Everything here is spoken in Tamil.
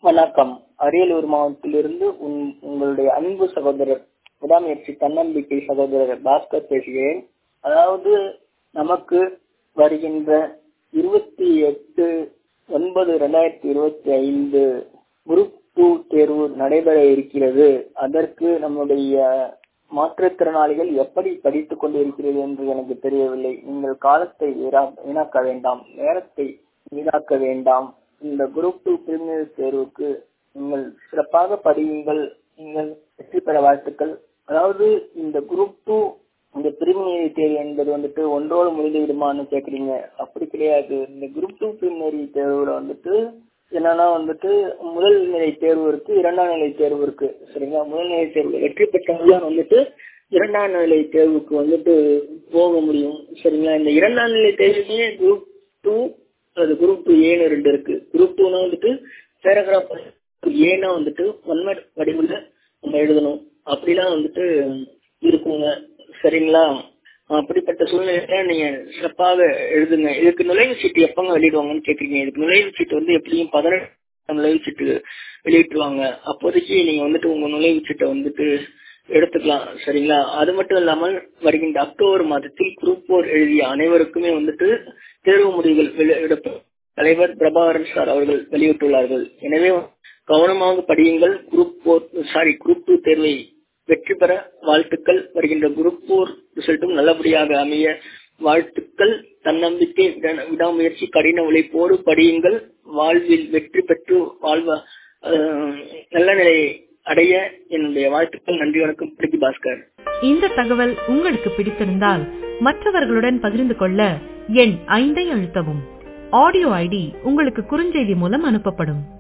வணக்கம் அரியலூர் மாவட்டத்திலிருந்து உங் உங்களுடைய அன்பு சகோதரர் விடாமுயற்சி தன்னம்பிக்கை சகோதரர் பாஸ்கர் பேசுகிறேன் அதாவது நமக்கு வருகின்ற இருபத்தி எட்டு ஒன்பது ரெண்டாயிரத்தி இருபத்தி ஐந்து குரூப் டூ தேர்வு நடைபெற இருக்கிறது அதற்கு நம்முடைய மாற்றுத்திறனாளிகள் எப்படி படித்துக் கொண்டிருக்கிறது என்று எனக்கு தெரியவில்லை நீங்கள் காலத்தை வீணா- வீணாக்க வேண்டாம் நேரத்தை வீணாக்க வேண்டாம் இந்த குரூப் டூ பிரிமினரி தேர்வுக்கு நீங்கள் சிறப்பாக படியுங்கள் நீங்கள் வெற்றி பெற வாழ்த்துக்கள் அதாவது இந்த குரூப் டூ இந்த பிரிமினரி தேர்வு என்பது வந்துட்டு ஒன்றோடு முடிந்து விடுமான்னு கேக்குறீங்க அப்படி கிடையாது இந்த குரூப் டூ பிரிமினரி தேர்வுல வந்துட்டு என்னன்னா வந்துட்டு முதல் நிலை தேர்வு இருக்கு இரண்டாம் நிலை தேர்வு இருக்கு சரிங்களா முதல் நிலை தேர்வு வெற்றி பெற்றவங்க வந்துட்டு இரண்டாம் நிலை தேர்வுக்கு வந்துட்டு போக முடியும் சரிங்களா இந்த இரண்டாம் நிலை தேர்வுலயே குரூப் டூ அது குரூப் டூ ஏன்னு ரெண்டு இருக்கு குரூப் டூனா வந்துட்டு பேராகிராஃப் ஏன்னா வந்துட்டு ஒன்மேட் வடிவில் நம்ம எழுதணும் அப்படிலாம் வந்துட்டு இருக்குங்க சரிங்களா அப்படிப்பட்ட சூழ்நிலையில நீங்க சிறப்பாக எழுதுங்க இதுக்கு நுழைவு சீட்டு எப்பங்க வெளியிடுவாங்கன்னு கேக்குறீங்க இதுக்கு நுழைவு சீட்டு வந்து எப்படியும் பதினெட்டு நுழைவு சீட்டு வெளியிட்டுருவாங்க அப்போதைக்கு நீங்க வந்துட்டு உங்க நுழைவு சீட்டை வந்துட்டு எடுத்துக்கலாம் சரிங்களா அது மட்டும் இல்லாமல் வருகின்ற அக்டோபர் மாதத்தில் குரூப் போர் எழுதிய அனைவருக்குமே வந்துட்டு தேர்வு முடிவுகள் வெளியிடப்படும் தலைவர் பிரபாகரன் சார் அவர்கள் வெளியிட்டுள்ளார்கள் எனவே கவனமாக படியுங்கள் group four sorry group two தேர்வை வெற்றி பெற வாழ்த்துக்கள் வருகின்ற குரூப் போர் ரிசல்ட்டும் நல்லபடியாக அமைய வாழ்த்துக்கள் தன்னம்பிக்கை விடா- விடாமுயற்சி கடின உழைப்போடு படியுங்கள் வாழ்வில் வெற்றி பெற்று வாழ்வ அஹ், நல்ல நிலையை அடைய என்னுடைய வாழ்த்துக்கள் நன்றி வணக்கம் பிடிக்கு பாஸ்கர் இந்த தகவல் உங்களுக்கு பிடித்திருந்தால் மற்றவர்களுடன் பகிர்ந்து கொள்ள எண் ஐந்தை அழுத்தவும் ஆடியோ ஐடி உங்களுக்கு குறுஞ்செய்தி மூலம் அனுப்பப்படும்